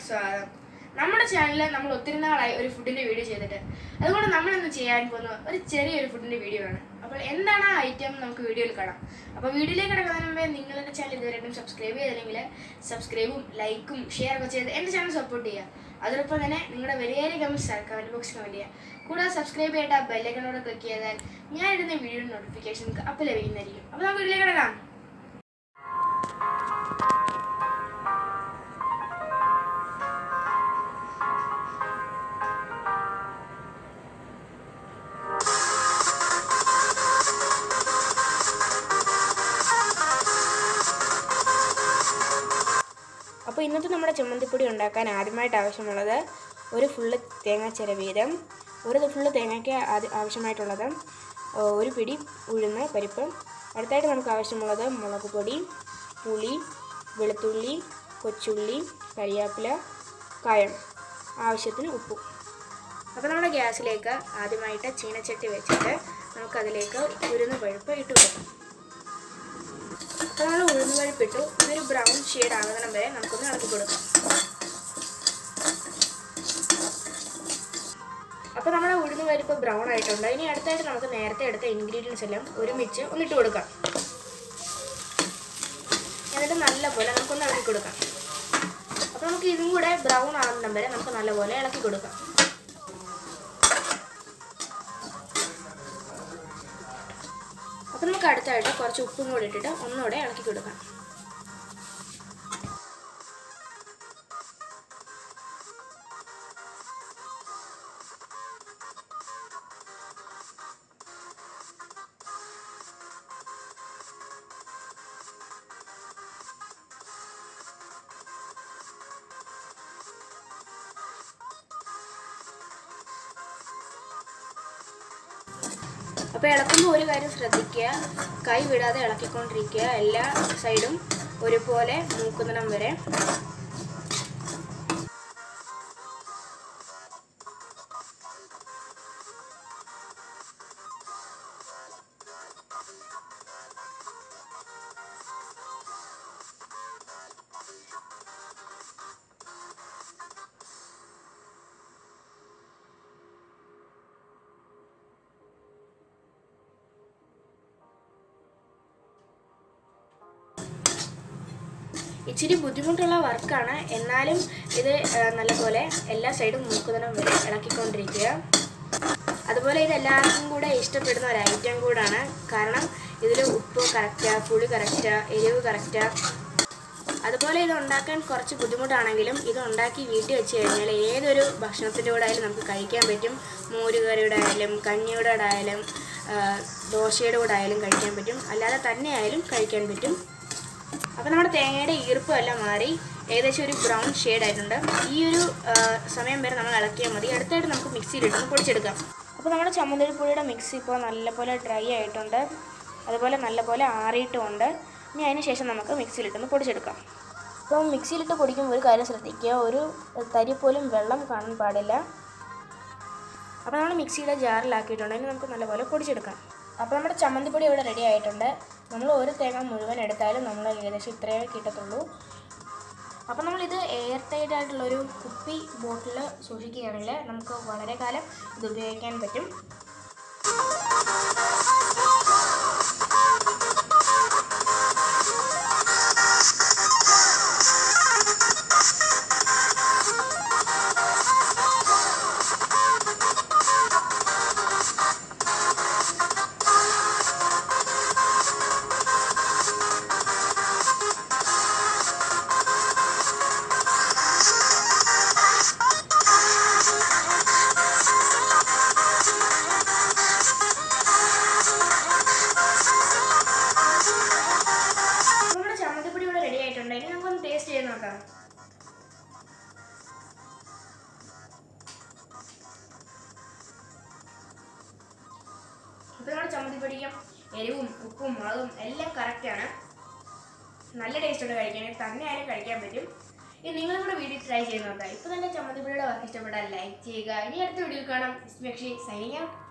സ്വാഗതം നമ്മുടെ ചാനലിൽ നമ്മൾ ഒത്തിരി നാളായി ഒരു ഫുഡിന്റെ വീഡിയോ ചെയ്തിട്ട് അതുകൊണ്ട് നമ്മൾ ഇന്ന് ചെയ്യാൻ പോകുന്ന ഒരു ചെറിയൊരു ഫുഡിന്റെ വീഡിയോ ആണ് അപ്പോൾ എന്താണ് ആ ഐറ്റം നമുക്ക് വീഡിയോയിൽ കാണാം അപ്പോൾ വീഡിയോയിലേക്ക് കിടക്കുന്നതിന് മുമ്പേ നിങ്ങളുടെ ചാനൽ ഇതുവരെയും സബ്സ്ക്രൈബ് ചെയ്തില്ലെങ്കിൽ സബ്സ്ക്രൈബും ലൈക്കും ഷെയർ ഒക്കെ ചെയ്ത് എൻ്റെ ചാനൽ സപ്പോർട്ട് ചെയ്യുക അതോടൊപ്പം തന്നെ നിങ്ങളുടെ വലിയ കമൻറ്റ്സ് കമൻറ്റ് ബോക്സ് കമൻറ്റ് ചെയ്യുക കൂടാതെ സബ്സ്ക്രൈബ് ചെയ്തിട്ട് ആ ബെല്ലൈക്കനോട് ക്ലിക്ക് ചെയ്താൽ ഞാൻ ഇടുന്ന വീഡിയോ നോട്ടിഫിക്കേഷൻ നിങ്ങൾക്ക് അപ്പോൾ ലഭിക്കുന്നതായിരിക്കും അപ്പോൾ നമുക്ക് വീഡിയോയിലേക്ക് കിടക്കാം അപ്പോൾ ഇന്നത്തെ നമ്മുടെ ചമ്മന്തിപ്പൊടി ഉണ്ടാക്കാൻ ആദ്യമായിട്ട് ആവശ്യമുള്ളത് ഒരു ഫുള്ള് തേങ്ങ ചിരവീതം ഒരു ഫുള്ള് തേങ്ങയ്ക്ക് ആദ്യ ആവശ്യമായിട്ടുള്ളത് ആ, ഒരു പിടി ഉഴുന്ന് പരിപ്പ് അടുത്തായിട്ട് നമുക്ക് ആവശ്യമുള്ളത് മുളക് പൊടി പുളി വെളുത്തുള്ളി കൊച്ചുള്ളി കരിയാപ്പില കായം ആവശ്യത്തിന് ഉപ്പും അപ്പോൾ നമ്മുടെ ഗ്യാസിലേക്ക് ആദ്യമായിട്ട് ചീനച്ചട്ടി വെച്ചിട്ട് നമുക്കതിലേക്ക് ഉരുന്ന് പഴുപ്പ് ഇട്ട് കൊടുക്കാം അപ്പോൾ നമ്മൾ ഉഴുന്ന് പരിപ്പിട്ടു ഇതൊരു ബ്രൗൺ ഷെയ്ഡ് ആകുന്നിടം വരെ നമുക്കൊന്ന് ഇളക്കി കൊടുക്കാം അപ്പോൾ നമ്മുടെ ഉഴുന്ന് പരിപ്പ് ബ്രൗൺ ആയിട്ടുണ്ട് ഇനി അടുത്തായിട്ട് നമുക്ക് നേരത്തെ എടുത്ത ഇൻഗ്രീഡിയൻസ് എല്ലാം ഒരുമിച്ച് ഒന്നിട്ട് കൊടുക്കാം എന്നിട്ട് നല്ലപോലെ നമുക്കൊന്ന് ഇളക്കി കൊടുക്കാം അപ്പോൾ നമുക്ക് ഇതും കൂടെ ബ്രൗൺ ആകുന്നിടം വരെ നമുക്ക് നല്ലപോലെ ഇളക്കി കൊടുക്കാം അപ്പോൾ നമുക്ക് അടുത്തായിട്ട് കുറച്ച് ഉപ്പും കൂടി ഇട്ടിട്ട് ഒന്നുകൂടെ ഇളക്കി കൊടുക്കാം അപ്പോൾ ഇളക്കുമ്പോൾ ഒരു കാര്യം ശ്രദ്ധിക്കുക കൈ വിടാതെ ഇളക്കിക്കൊണ്ടിരിക്കുക എല്ലാ സൈഡും ഒരുപോലെ മൂക്കുന്നിടം വരെ ഇച്ചിരി ബുദ്ധിമുട്ടുള്ള വർക്കാണ് എന്നാലും ഇത് ആ, നല്ലപോലെ എല്ലാ സൈഡും മൂക്കുന്നിടം വരെ ഇളക്കിക്കൊണ്ടിരിക്കുക അതുപോലെ ഇത് എല്ലാവർക്കും കൂടെ ഇഷ്ടപ്പെടുന്ന ഒരു ഐറ്റം കൂടാണ് കാരണം ഇതിൽ ഉപ്പ് കറക്റ്റാ പുളി കറക്റ്റാ എരിവ് കറക്റ്റാ അതുപോലെ ഇത് ഉണ്ടാക്കാൻ കുറച്ച് ബുദ്ധിമുട്ടാണെങ്കിലും ഇത് ഉണ്ടാക്കി വീട്ടിൽ വെച്ച് കഴിഞ്ഞാൽ ഏതൊരു ഭക്ഷണത്തിൻ്റെ കൂടെ ആയാലും നമുക്ക് കഴിക്കാൻ പറ്റും മോരുകറിയുടെ ആയാലും കഞ്ഞിയുടെ കൂടെ ആയാലും ആ, ദോശയുടെ കൂടെ ആയാലും കഴിക്കാൻ പറ്റും അല്ലാതെ തന്നെ ആയാലും കഴിക്കാൻ പറ്റും അപ്പോൾ നമ്മുടെ തേങ്ങയുടെ ഈർപ്പം എല്ലാം മാറി ഏകദേശം ഒരു ബ്രൗൺ ഷെയ്ഡ് ആയിട്ടുണ്ട് ഈ ഒരു ആ, സമയം വരെ നമ്മൾ ഇളക്കിയാൽ മതി അടുത്തായിട്ട് നമുക്ക് മിക്സിയിലിട്ടൊന്ന് പൊടിച്ചെടുക്കാം അപ്പോൾ നമ്മുടെ ചമ്മന്തിപ്പൊടിയുടെ മിക്സി ഇപ്പോൾ നല്ലപോലെ ഡ്രൈ ആയിട്ടുണ്ട് അതുപോലെ നല്ലപോലെ ആറിയിട്ടുമുണ്ട് ഇനി അതിന് ശേഷം നമുക്ക് മിക്സിയിലിട്ടൊന്ന് പൊടിച്ചെടുക്കാം അപ്പോൾ മിക്സിയിലിട്ട് പൊടിക്കുമ്പോൾ ഒരു കാര്യം ശ്രദ്ധിക്കുക ഒരു തരി പോലും വെള്ളം കാണാൻ പാടില്ല അപ്പോൾ നമ്മൾ മിക്സിയുടെ ജാറിലാക്കിയിട്ടുണ്ട് ഇനി നമുക്ക് നല്ലപോലെ പൊടിച്ചെടുക്കാം അപ്പോൾ നമ്മുടെ ചമ്മന്തിപ്പൊടി ഇവിടെ റെഡി ആയിട്ടുണ്ട് നമ്മൾ ഒരു തേങ്ങ മുഴുവൻ എടുത്താലും നമ്മൾ ഏകദേശം ഇത്രയേ കിട്ടത്തുള്ളൂ അപ്പോൾ നമ്മളിത് എയർ ടൈറ്റ് ആയിട്ടുള്ളൊരു കുപ്പി ബോട്ടിൽ സൂക്ഷിക്കുകയാണെങ്കിൽ നമുക്ക് വളരെ കാലം ഇത് ഉപയോഗിക്കാൻ പറ്റും അപ്പോൾ നമ്മുടെ ചമ്മന്തിപ്പൊടി ഇവിടെ റെഡി ആയിട്ടുണ്ട് ഇനി നമുക്കൊന്ന് ടേസ്റ്റ് ചെയ്ത് നോക്കാം അപ്പോൾ നമ്മുടെ ചമ്മന്തിപ്പൊടിക്കും എരിവും ഉപ്പും മുളകും എല്ലാം കറക്റ്റാണ് നല്ല ടേസ്റ്റ് ഉണ്ട് കഴിക്കാൻ തന്നെ ആയാലും കഴിക്കാൻ പറ്റും ഇനി നിങ്ങളും കൂടെ വീഡിയോ ട്രൈ ചെയ്ത് നോക്കാം ഇപ്പോൾ തന്നെ ചമ്മന്തിപ്പൊടിയുടെ വർക്ക് ഇഷ്ടപ്പെട്ടാൽ ലൈക്ക് ചെയ്യുക ഇനി അടുത്ത വീഡിയോ കാണാം സൈനിങ് ഔട്ട്